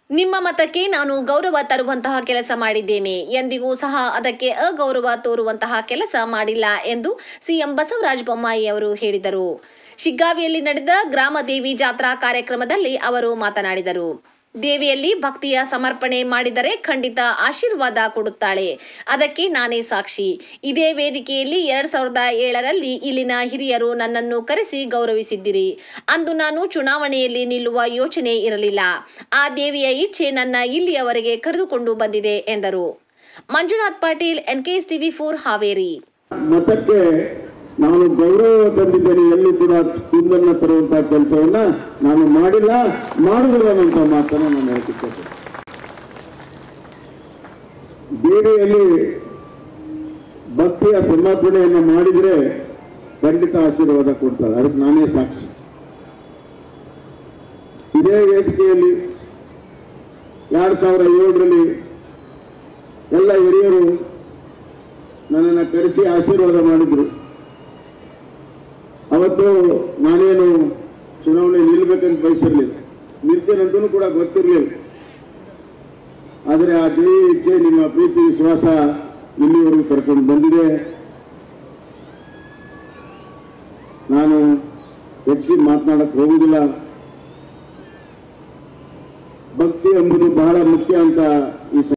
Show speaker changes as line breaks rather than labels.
ನಿಮ್ಮ ಮತಕ್ಕೆ ನಾನು ಗೌರವ ತರುವಂತಹ ಕೆಲಸ ಮಾಡಿದ್ದೇನೆ ಎಂದಿಗೂ ಸಹ ಅದಕ್ಕೆ ಅಗೌರವ ತೋರುವಂತಹ ಕೆಲಸ ಮಾಡಿಲ್ಲ ಎಂದು ಸಿಎಂ ಬಸವರಾಜ ಬೊಮ್ಮಾಯಿ ಅವರು ಹೇಳಿದರು ಶಿಗ್ಗಾವಿಯಲ್ಲಿ ನಡೆದ ಗ್ರಾಮ ದೇವಿ ಜಾತ್ರಾ ಕಾರ್ಯಕ್ರಮದಲ್ಲಿ ಅವರು ಮಾತನಾಡಿದರು ದೇವಿಯಲ್ಲಿ ಭಕ್ತಿಯ ಸಮರ್ಪಣೆ ಮಾಡಿದರೆ ಖಂಡಿತ ಆಶೀರ್ವಾದ ಕೊಡುತ್ತಾಳೆ ಅದಕ್ಕೆ ನಾನೇ ಸಾಕ್ಷಿ ಇದೇ ವೇದಿಕೆಯಲ್ಲಿ ಎರಡ್ ಸಾವಿರದ ಏಳರಲ್ಲಿ ಇಲ್ಲಿನ ಹಿರಿಯರು ನನ್ನನ್ನು ಕರೆಸಿ ಗೌರವಿಸಿದ್ದಿರಿ ಅಂದು ನಾನು ಚುನಾವಣೆಯಲ್ಲಿ ನಿಲ್ಲುವ ಯೋಚನೆ ಇರಲಿಲ್ಲ ಆ ದೇವಿಯ ಇಚ್ಛೆ ನನ್ನ ಇಲ್ಲಿಯವರೆಗೆ ಕರೆದುಕೊಂಡು ಬಂದಿದೆ ಎಂದರು Manjunath Patil NKS TV four Haveri
ಮತಕ್ಕೆ ನಾನು ಗೌರವ ತಂದಿದ್ದೇನೆ ಎಲ್ಲಿ ಕೂಡ ಕುಂದನ್ನ ತರುವಂತಹ ಕೆಲಸವನ್ನ ನಾನು ಮಾಡಿಲ್ಲ ಮಾಡುವುದಿಲ್ಲ ಅನ್ನುವಂಥ ಮಾತನ್ನ ನಾನು ಹೇಳ್ತಿದ್ದೇನೆ ದೇವಿಯಲ್ಲಿ ಭಕ್ತಿಯ ಸಮರ್ಪಣೆಯನ್ನು ಮಾಡಿದ್ರೆ ಖಂಡಿತ ಆಶೀರ್ವಾದ ಕೊಡ್ತಾರೆ ಅದಕ್ಕೆ ನಾನೇ ಸಾಕ್ಷಿ ಇದೇ ವೇದಿಕೆಯಲ್ಲಿ ಎರಡ್ ಸಾವಿರ ಏಳರಲ್ಲಿ ಎಲ್ಲ ಹಿರಿಯರು ನನ್ನನ್ನು ಕರೆಸಿ ಆಶೀರ್ವಾದ ಮಾಡಿದ್ರು ಅವತ್ತು ನಾನೇನು ಚುನಾವಣೆ ನಿಲ್ಬೇಕಂತ ಬಯಸಿರ್ಲಿಲ್ಲ ನಿಲ್ತೇನಂತೂ ಕೂಡ ಗೊತ್ತಿರಲಿಲ್ಲ ಆದರೆ ಆ ದೇವಿ ಇಚ್ಛೆ ನಿಮ್ಮ ಪ್ರೀತಿ ವಿಶ್ವಾಸ ಇಲ್ಲಿವರೆಗೂ ಕರ್ಕೊಂಡು ಬಂದಿದೆ ನಾನು ಹೆಚ್ಚಿಗೆ ಮಾತನಾಡಕ್ ಹೋಗುದಿಲ್ಲ ಭಕ್ತಿ ಎಂಬುದು ಬಹಳ ಮುಖ್ಯ ಅಂತ ಈ